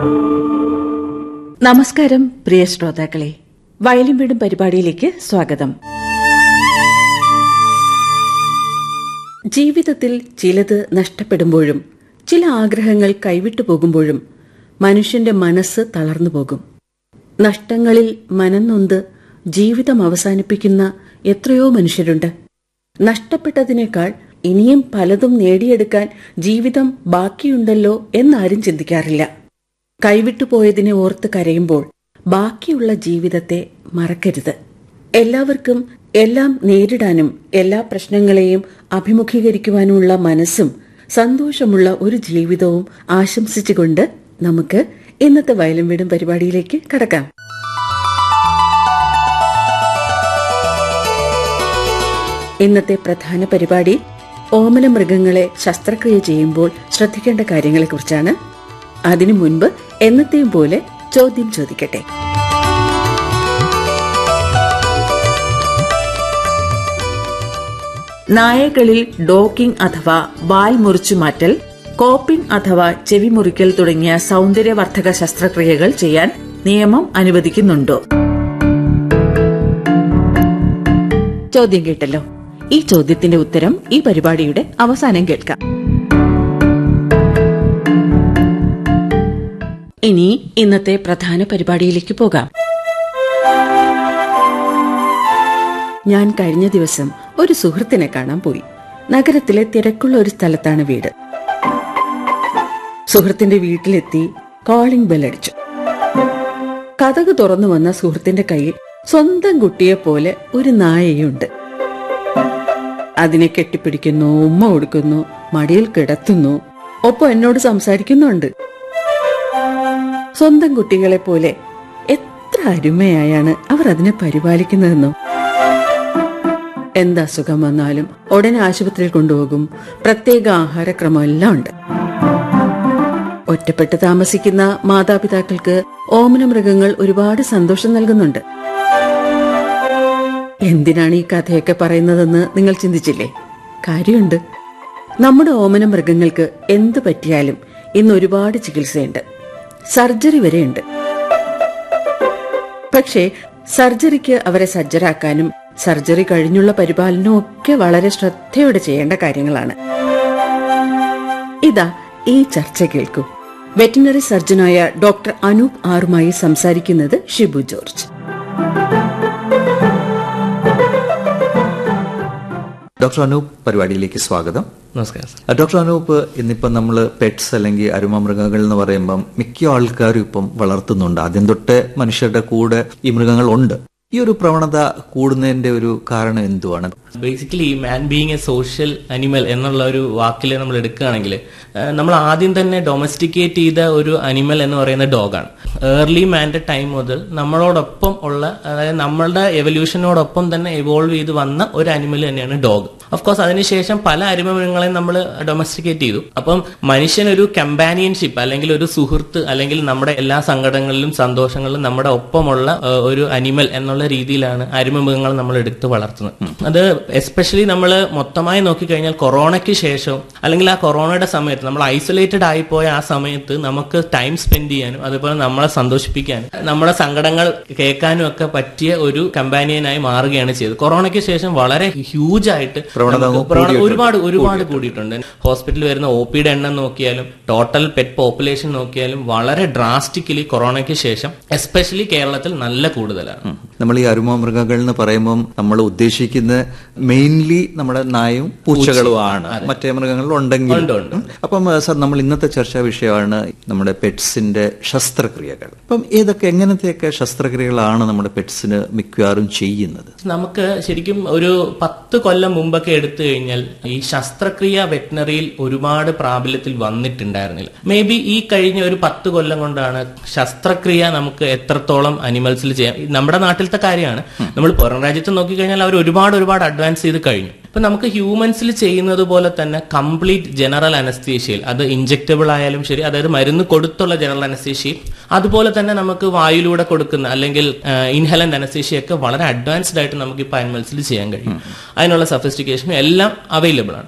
നമസ്കാരം പ്രിയ ശ്രോതാക്കളെ വയലും വീടും പരിപാടിയിലേക്ക് സ്വാഗതം ജീവിതത്തിൽ ചിലത് നഷ്ടപ്പെടുമ്പോഴും ചില ആഗ്രഹങ്ങൾ കൈവിട്ടു പോകുമ്പോഴും മനുഷ്യന്റെ മനസ്സ് തളർന്നു പോകും നഷ്ടങ്ങളിൽ മനംനൊന്ത് ജീവിതം അവസാനിപ്പിക്കുന്ന എത്രയോ മനുഷ്യരുണ്ട് നഷ്ടപ്പെട്ടതിനേക്കാൾ ഇനിയും പലതും നേടിയെടുക്കാൻ ജീവിതം ബാക്കിയുണ്ടല്ലോ എന്നാരും ചിന്തിക്കാറില്ല കൈവിട്ടുപോയതിനെ ഓർത്ത് കരയുമ്പോൾ ബാക്കിയുള്ള ജീവിതത്തെ മറക്കരുത് എല്ലാവർക്കും എല്ലാം നേരിടാനും എല്ലാ പ്രശ്നങ്ങളെയും അഭിമുഖീകരിക്കുവാനുമുള്ള മനസ്സും സന്തോഷമുള്ള ഒരു ജീവിതവും ആശംസിച്ചുകൊണ്ട് നമുക്ക് ഇന്നത്തെ വയലും വീടും പരിപാടിയിലേക്ക് കടക്കാം ഇന്നത്തെ പ്രധാന പരിപാടി ഓമന മൃഗങ്ങളെ ശസ്ത്രക്രിയ ചെയ്യുമ്പോൾ ശ്രദ്ധിക്കേണ്ട കാര്യങ്ങളെക്കുറിച്ചാണ് അതിനു മുൻപ് എന്നത്തെയും പോലെ ചോദ്യം ചോദിക്കട്ടെ നായകളിൽ ഡോക്കിംഗ് അഥവാ വാൽ മുറിച്ചു മാറ്റൽ കോപ്പിംഗ് അഥവാ ചെവി മുറിക്കൽ തുടങ്ങിയ സൗന്ദര്യവർദ്ധക ശസ്ത്രക്രിയകൾ ചെയ്യാൻ നിയമം അനുവദിക്കുന്നുണ്ടോ ചോദ്യം കേട്ടല്ലോ ഈ ചോദ്യത്തിന്റെ ഉത്തരം ഈ പരിപാടിയുടെ അവസാനം കേൾക്കാം ഇനി ഇന്നത്തെ പ്രധാന പരിപാടിയിലേക്ക് പോകാം ഞാൻ കഴിഞ്ഞ ദിവസം ഒരു സുഹൃത്തിനെ കാണാൻ പോയി നഗരത്തിലെ തിരക്കുള്ള ഒരു സ്ഥലത്താണ് വീട് സുഹൃത്തിന്റെ വീട്ടിലെത്തി കോളിംഗ് ബെൽ അടിച്ചു കഥക് തുറന്നു വന്ന സുഹൃത്തിന്റെ കയ്യിൽ സ്വന്തം കുട്ടിയെ പോലെ ഒരു നായയുണ്ട് അതിനെ കെട്ടിപ്പിടിക്കുന്നു ഉമ്മ കൊടുക്കുന്നു മടിയിൽ കിടത്തുന്നു ഒപ്പം എന്നോട് സംസാരിക്കുന്നുണ്ട് സ്വന്തം കുട്ടികളെ പോലെ എത്ര അരുമയായാണ് അവർ അതിനെ പരിപാലിക്കുന്നതെന്നോ എന്ത് അസുഖം വന്നാലും ഉടനെ ആശുപത്രിയിൽ കൊണ്ടുപോകും പ്രത്യേക ആഹാരക്രമം എല്ലാം ഉണ്ട് ഒറ്റപ്പെട്ട് താമസിക്കുന്ന മാതാപിതാക്കൾക്ക് ഓമന മൃഗങ്ങൾ ഒരുപാട് സന്തോഷം നൽകുന്നുണ്ട് എന്തിനാണ് ഈ കഥയൊക്കെ പറയുന്നതെന്ന് നിങ്ങൾ ചിന്തിച്ചില്ലേ കാര്യമുണ്ട് നമ്മുടെ ഓമന മൃഗങ്ങൾക്ക് എന്ത് പറ്റിയാലും ഇന്ന് ഒരുപാട് ചികിത്സയുണ്ട് സർജറി വരെയുണ്ട് പക്ഷേ സർജറിക്ക് അവരെ സജ്ജരാക്കാനും സർജറി കഴിഞ്ഞുള്ള പരിപാലനവും ഒക്കെ വളരെ ശ്രദ്ധയോടെ ചെയ്യേണ്ട കാര്യങ്ങളാണ് ഇതാ ഈ ചർച്ച കേൾക്കൂ വെറ്റിനറി സർജനായ ഡോക്ടർ അനൂപ് ആറുമായി സംസാരിക്കുന്നത് ഷിബു ജോർജ് ഡോക്ടർ അനൂപ് പരിപാടിയിലേക്ക് സ്വാഗതം നമസ്കാരം സർ ആ, ഡോക്ടർ അനൂപ് ഇന്നിപ്പം നമ്മൾ പെറ്റ്സ് അല്ലെങ്കിൽ അരുമമൃഗങ്ങൾ എന്ന് പറയുമ്പം മിക്ക ആൾക്കാരും ഇപ്പം വളർത്തുന്നുണ്ട് ആദ്യം തൊട്ടേ മനുഷ്യരുടെ കൂടെ ഈ മൃഗങ്ങൾ ഉണ്ട് ഈ ഒരു പ്രവണത കൂടുന്നതിന്റെ ഒരു കാരണം എന്തുവാണ് basically man being a social animal എന്നുള്ള ഒരു വാക്കിൽ നമ്മൾ എടുക്കുകയാണെങ്കിൽ നമ്മൾ ആദ്യം തന്നെ ഡൊമസ്റ്റിക്കേറ്റ് ചെയ്ത ഒരു അനിമൽ എന്ന് പറയുന്ന ഡോഗാണ് ഏർലി മാൻ്റെ ടൈം മുതൽ നമ്മളോടൊപ്പം ഉള്ള അതായത് നമ്മളുടെ എവല്യൂഷനോടൊപ്പം തന്നെ എവോൾവ് ചെയ്ത് വന്ന ഒരു അനിമൽ തന്നെയാണ് ഡോഗ് ഓഫ് കോഴ്സ് അതിനുശേഷം പല അരിമമൃഗങ്ങളെയും നമ്മൾ ഡൊമസ്റ്റിക്കേറ്റ് ചെയ്തു അപ്പം മനുഷ്യൻ ഒരു കമ്പാനിയൻഷിപ്പ് അല്ലെങ്കിൽ ഒരു സുഹൃത്ത് അല്ലെങ്കിൽ നമ്മുടെ എല്ലാ സങ്കടങ്ങളിലും സന്തോഷങ്ങളിലും നമ്മുടെ ഒപ്പമുള്ള ഏഹ്, ഒരു അനിമൽ എന്നുള്ള രീതിയിലാണ് അരിമമൃഗങ്ങൾ നമ്മൾ എടുത്ത് വളർത്തുന്നത് അത് എസ്പെഷ്യലി നമ്മൾ മൊത്തമായി നോക്കിക്കഴിഞ്ഞാൽ കൊറോണയ്ക്ക് ശേഷം അല്ലെങ്കിൽ ആ കൊറോണയുടെ സമയത്ത് നമ്മൾ ഐസൊലേറ്റഡ് ആയിപ്പോയ ആ സമയത്ത് നമുക്ക് ടൈം സ്പെൻഡ് ചെയ്യാനും അതുപോലെ നമ്മളെ സന്തോഷിപ്പിക്കാനും നമ്മുടെ സങ്കടങ്ങൾ കേൾക്കാനും ഒക്കെ പറ്റിയ ഒരു കമ്പാനിയനായി മാറുകയാണ് ചെയ്തത് കൊറോണയ്ക്ക് ശേഷം വളരെ ഹ്യൂജ് ആയിട്ട് പ്രവണത നമുക്ക് അങ്ങ് പ്രവണ- കൂടിയിട്ടുണ്ട്. ഒരുപാട് ഒരുപാട് കൂടിയിട്ടുണ്ട് ഹോസ്പിറ്റലിൽ വരുന്ന ഒ പിയുടെ എണ്ണം നോക്കിയാലും ടോട്ടൽ പെറ്റ് പോപ്പുലേഷൻ നോക്കിയാലും വളരെ ഡ്രാസ്റ്റിക്കലി കൊറോണയ്ക്ക് ശേഷം എസ്പെഷ്യലി കേരളത്തിൽ നല്ല കൂടുതലാണ് നമ്മൾ ഈ അരുമമൃഗങ്ങൾ എന്ന് പറയുമ്പം നമ്മൾ ഉദ്ദേശിക്കുന്ന മെയിൻലി നമ്മുടെ നായും പൂച്ചകളും ആണ് മറ്റേ മൃഗങ്ങൾ ഉണ്ടെങ്കിൽ ഉണ്ട്, ഉണ്ട്. അപ്പം ആ, സർ നമ്മൾ ഇന്നത്തെ ചർച്ചാ വിഷയമാണ് നമ്മുടെ പെറ്റ്സിന്റെ ശസ്ത്രക്രിയകൾ അപ്പം ഏതൊക്കെ എങ്ങനത്തെയൊക്കെ ശസ്ത്രക്രിയകളാണ് നമ്മുടെ പെറ്റ്സിന് മിക്കവാറും ചെയ്യുന്നത് നമുക്ക് ശരിക്കും ഒരു പത്ത് കൊല്ലം മുമ്പൊക്കെ എടുത്തു കഴിഞ്ഞാൽ ഈ ശസ്ത്രക്രിയ വെറ്റിനറിയിൽ ഒരുപാട് പ്രാബല്യത്തിൽ വന്നിട്ടുണ്ടായിരുന്നില്ല മേ ബി ഈ കഴിഞ്ഞ ഒരു പത്ത് കൊല്ലം കൊണ്ടാണ് ശസ്ത്രക്രിയ നമുക്ക് എത്രത്തോളം അനിമൽസിൽ ചെയ്യാം ഈ നമ്മുടെ നാട്ടിലത്തെ കാര്യമാണ് നമ്മൾ പുറം രാജ്യത്ത് നോക്കിക്കഴിഞ്ഞാൽ അവർ ഒരുപാട് ഒരുപാട് അഡ്വാൻസ് ചെയ്ത് കഴിഞ്ഞു ഇപ്പൊ നമുക്ക് ഹ്യൂമൻസിൽ ചെയ്യുന്നത് പോലെ തന്നെ കംപ്ലീറ്റ് ജനറൽ അനസ്തീഷ്യയിൽ അത് ഇഞ്ചക്റ്റബിൾ ആയാലും ശരി അതായത് മരുന്ന് കൊടുത്തുള്ള ജനറൽ അനസ്തീഷ്യയും അതുപോലെ തന്നെ നമുക്ക് വായുവിലൂടെ കൊടുക്കുന്ന അല്ലെങ്കിൽ ഇൻഹലന്റ് അനസ്തീഷ്യ ഒക്കെ വളരെ അഡ്വാൻസ്ഡ് ആയിട്ട് നമുക്ക് ഇപ്പോൾ അനിമൽസിൽ ചെയ്യാൻ കഴിയും അതിനുള്ള സഫിസ്റ്റിക്കേഷനും എല്ലാം അവൈലബിൾ ആണ്